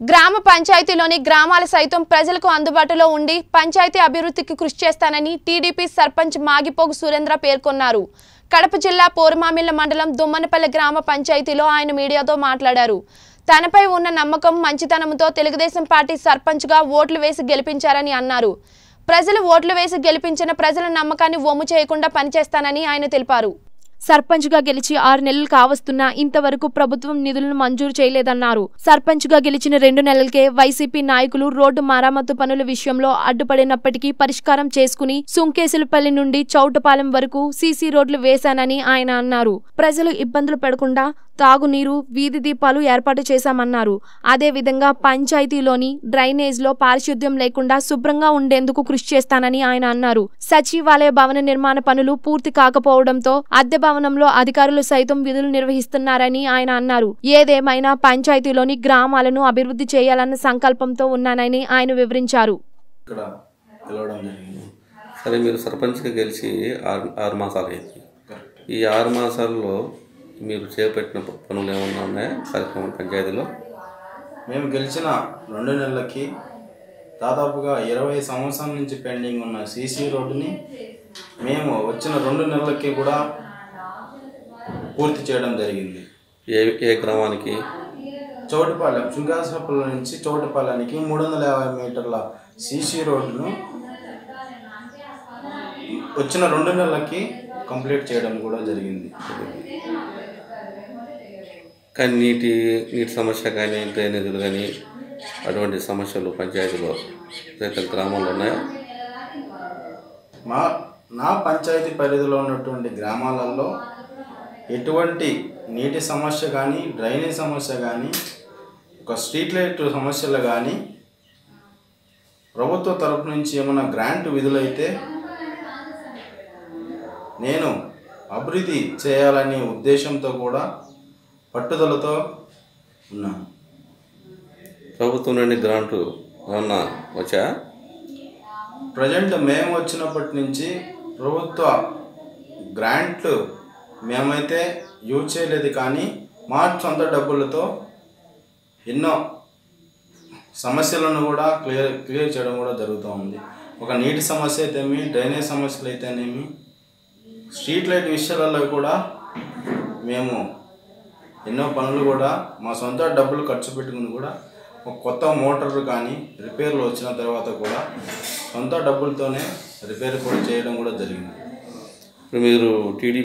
గ్రామ పంచాయతీలోని గ్రామాల సైతం ప్రజలకు అందుబాటులో ఉండి పంచాయతీ అభివృద్ధికి కృషి చేస్తానని టీడీపీ సర్పంచ్ మాగిపోగు సురేంద్ర పేర్కొన్నారు కడప జిల్లా పోరుమామిళ్ల మండలం దుమ్మనపల్లి గ్రామ పంచాయతీలో ఆయన మీడియాతో మాట్లాడారు తనపై ఉన్న నమ్మకం మంచితనంతో తెలుగుదేశం పార్టీ సర్పంచ్గా ఓట్లు వేసి గెలిపించారని అన్నారు ప్రజలు ఓట్లు వేసి గెలిపించిన ప్రజల నమ్మకాన్ని వమ్ము చేయకుండా పనిచేస్తానని ఆయన తెలిపారు సర్పంచ్గా గెలిచి ఆరు నెలలు కావస్తున్నా ఇంతవరకు ప్రభుత్వం నిధులను మంజూరు చేయలేదన్నారు సర్పంచ్గా గెలిచిన రెండు నెలలకే వైసీపీ నాయకులు రోడ్డు మరామత్తు పనుల విషయంలో అడ్డుపడినప్పటికీ పరిష్కారం చేసుకుని సుంకేసులపల్లి నుండి చౌటపాలెం వరకు సీసీ రోడ్లు వేశానని ఆయన అన్నారు ప్రజలు ఇబ్బందులు పడకుండా తాగునీరు వీధి దీపాలు ఏర్పాటు చేశామన్నారు అదేవిధంగా పంచాయతీలోని డ్రైనేజ్లో పారిశుద్ధ్యం లేకుండా శుభ్రంగా ఉండేందుకు కృషి చేస్తానని ఆయన అన్నారు సచివాలయ భవన నిర్మాణ పనులు పూర్తి కాకపోవడంతో అద్దె భవనంలో అధికారులు సైతం విధులు నిర్వహిస్తున్నారని ఆయన అన్నారు ఏదేమైనా పంచాయతీలోని గ్రామాలను అభివృద్ధి చేయాలన్న సంకల్పంతో ఉన్నానని ఆయన వివరించారు ఇక్కడ గెలవడం జరిగింది సరే మీరు సర్పంచ్గా గెలిచి ఆరు ఆరు మాసాలు అయింది ఈ ఆరు మాసాల్లో మీరు చేపట్టిన ప- పనులు ఏమన్నా ఉన్నాయా కార్యక్రమం పంచాయతీలో మేము గెలిచిన రెండు నెలలకి దాదాపుగా ఇరవై సంవత్సరాల నుంచి పెండింగ్ ఉన్న సీసీ రోడ్డుని మేము వచ్చిన రెండు నెలలకి కూడా పూర్తి చేయడం జరిగింది ఏ ఏ గ్రామానికి చోటుపాలెం శృంగాసపల్లి నుంచి చోటుపాలెనికి మూడు వందల యాభై మీటర్ల సీసీ రోడ్డును వచ్చిన రెండు నెలలకి కంప్లీట్ చేయడం కూడా జరిగింది కానీ నీటి నీటి సమస్య కానీ డ్రైనేజీలు కానీ అటువంటి సమస్యలు పంచాయతీలో ప్రతి గ్రామంలో ఉన్నాయా మా నా పంచాయతీ పరిధిలో ఉన్నటువంటి గ్రామాలలో ఎటువంటి నీటి సమస్య కానీ డ్రైనేజ్ సమస్య కానీ ఒక స్ట్రీట్ లైట్ సమస్యలు కానీ ప్రభుత్వ తరపు నుంచి ఏమైనా గ్రాంట్ విధులైతే నేను అభివృద్ధి చేయాలనే ఉద్దేశంతో కూడా పట్టుదలతో ఉన్నాను ప్రభుత్వం నుండి గ్రాంటు ఏమన్నా వచ్చా ప్రజెంట్ మేము వచ్చినప్పటి నుంచి ప్రభుత్వ గ్రాంట్లు మేమైతే యూజ్ చేయలేదు కానీ మా సొంత డబ్బులతో ఎన్నో సమస్యలను కూడా క్లియర్ క్లియర్ చేయడం కూడా జరుగుతూ ఉంది ఒక నీటి సమస్య అయితేమి డ్రైనేజ్ సమస్యలు అయితేనేమి స్ట్రీట్ లైట్ విషయాలలో కూడా మేము ఎన్నో పనులు కూడా మా సొంత డబ్బులు ఖర్చు పెట్టుకుని కూడా ఒక కొత్త మోటార్ కానీ రిపేర్లు వచ్చిన తర్వాత కూడా సొంత డబ్బులతోనే రిపేర్ కూడా చేయడం కూడా జరిగింది ఇప్పుడు మీరు టీడీ